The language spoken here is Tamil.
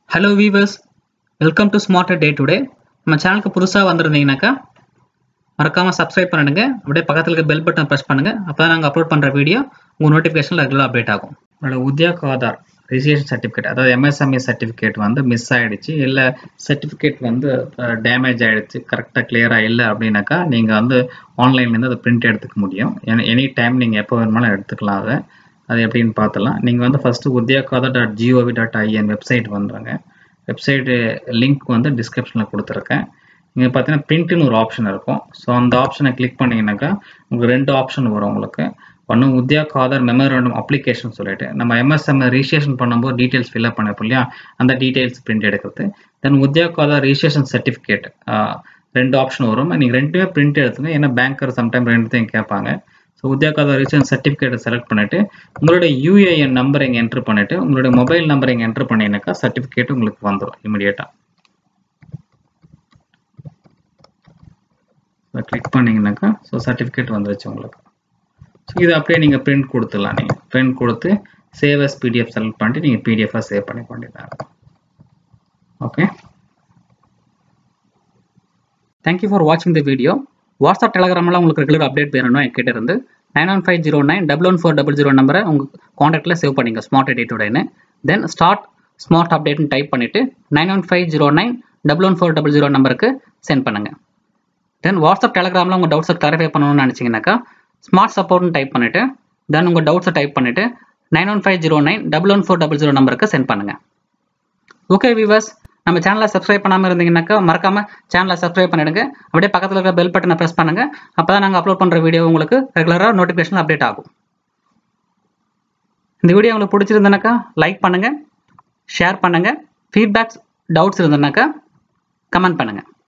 hello viewers welcome to smarter day today நம்ம சேனலுக்கு புதுசாக வந்திருந்தீங்கன்னாக்கா மறக்காமல் சப்ஸ்கிரைப் பண்ணிடுங்க அப்படியே பக்கத்தில் இருக்க பெல் பட்டன் ப்ரெஸ் பண்ணுங்க அப்போ தான் நாங்கள் அப்லோட் பண்ணுற வீடியோ உங்கள் நோட்டிஃபிகேஷன் ரெகுலர் அப்டேட் ஆகும் உங்களோட உத்தியோக ஆதார் ரிஜிஸ்ட்ரேஷன் சர்டிஃபிகேட் அதாவது எம்எஸ்எம்இ சர்டிஃபிகேட் வந்து மிஸ் ஆகிடுச்சு இல்லை சர்டிஃபிகேட் வந்து டேமேஜ் ஆகிடுச்சு கரெக்டாக கிளியராக இல்லை அப்படின்னாக்கா நீங்கள் வந்து ஆன்லைன்லேருந்து அதை பிரிண்ட் எடுத்துக்க முடியும் எனி டைம் நீங்கள் எப்போ வேணுமாலும் எடுத்துக்கலாம் அதை அது எப்படின்னு பார்த்துலாம் நீங்கள் வந்து ஃபஸ்ட்டு உத்தியோகாதா dot GOV dot IN website வந்துடுங்க வெப்சைட்டு லிங்க் வந்து டிஸ்கிரிப்ஷனில் கொடுத்துருக்கேன் இங்கே பார்த்தீங்கன்னா பிரிண்ட்டுன்னு ஒரு ஆப்ஷன் இருக்கும் ஸோ அந்த ஆப்ஷனை கிளிக் பண்ணிங்கனாக்கா உங்களுக்கு ரெண்டு ஆப்ஷன் வரும் உங்களுக்கு ஒன்று உத்தியோக் ஆதார் மெமரண்டம் அப்ளிகேஷன் சொல்லிட்டு நம்ம எம்எஸ்எம் ரிஜிஸ்ட்ரேஷன் பண்ணும்போது டீட்டெயில்ஸ் ஃபில்அப் பண்ணிருப்போம் இல்லையா அந்த டீட்டெயில்ஸ் பிரிண்ட் எடுக்கிறது then Udyog Aadhaar registration certificate ரெண்டு ஆப்ஷன் வரும் நீங்கள் ரெண்டுமே பிரிண்ட் எடுத்துங்க ஏன்னா பேங்கர் சம்டைம் ரெண்டுத்தையும் கேட்பாங்க ஸோ உத்தியோக ஆதார் ரிஜிஸ்ட்ரேஷன் சர்டிஃபிகேட்டை செலக்ட் பண்ணிவிட்டு உங்களுடைய யூஏஎன் நம்பர் இங்கே என்ட்ரு பண்ணிவிட்டு உங்களுடைய மொபைல் நம்பர் இங்கே என்ட்ரு பண்ணினாக்கா சர்டிஃபிகேட் உங்களுக்கு வந்துடும் இமிடியேட்டாக கிளிக் பண்ணிங்கனாக்கா ஸோ சர்டிஃபிகேட் வந்துருச்சு உங்களுக்கு ஸோ இது அப்படியே நீங்கள் பிரிண்ட் கொடுத்துடலாம் நீங்கள் பிரிண்ட் கொடுத்து சேவ் எஸ் பிடிஎஃப் செலக்ட் பண்ணிட்டு நீங்கள் பிடிஎஃபாக சேவ் பண்ணிக்க வேண்டியதாக ஓகே தேங்க்யூ ஃபார் வாட்சிங் த வீடியோ வாட்ஸ்அப் டெலகிராமில் உங்களுக்கு ரெகுலர் அப்டேட் வேணும்னா என்கிட்ட இருந்து nine one five zero nine double one four double zero நம்பரை உங்கள் காண்டாக்டில் சேவ் பண்ணிங்க ஸ்மார்ட் டேட்டோடனு தென் ஸ்டார்ட் ஸ்மார்ட் அப்டேட்னு டைப் பண்ணிவிட்டு nine one five zero nine double one four double zero நம்பருக்கு சென்ட் பண்ணுங்கள் தென் வாட்ஸ்அப் டெலகிராமில் உங்கள் டவுட்ஸை கிளாரிஃபை பண்ணணும்னு நினச்சிங்கனாக்கா ஸ்மார்ட் சப்போர்ட்னு டைப் பண்ணிவிட்டு தென் உங்கள் டவுட்ஸை டைப் பண்ணிவிட்டு nine one five zero nine double one four double zero நம்பருக்கு சென்ட் பண்ணுங்கள் ஓகே விவர்ஸ் நம்ம சேனலை சப்ஸ்கிரைப் பண்ணாமல் இருந்தீங்கன்னாக்கா மறக்காமல் சேனலை சப்ஸ்கிரைப் பண்ணிடுங்க அப்படியே பக்கத்தில் இருக்க பெல் பட்டனை ப்ரெஸ் பண்ணுங்கள் அப்போ தான் நாங்கள் அப்லோட் பண்ணுற வீடியோ உங்களுக்கு ரெகுலராக நோட்டிஃபிகேஷன் அப்டேட் ஆகும் இந்த வீடியோ உங்களுக்கு பிடிச்சிருந்தனாக்கா லைக் பண்ணுங்கள் ஷேர் பண்ணுங்கள் ஃபீட்பேக்ஸ் டவுட்ஸ் இருந்ததுனாக்கா கமெண்ட் பண்ணுங்கள்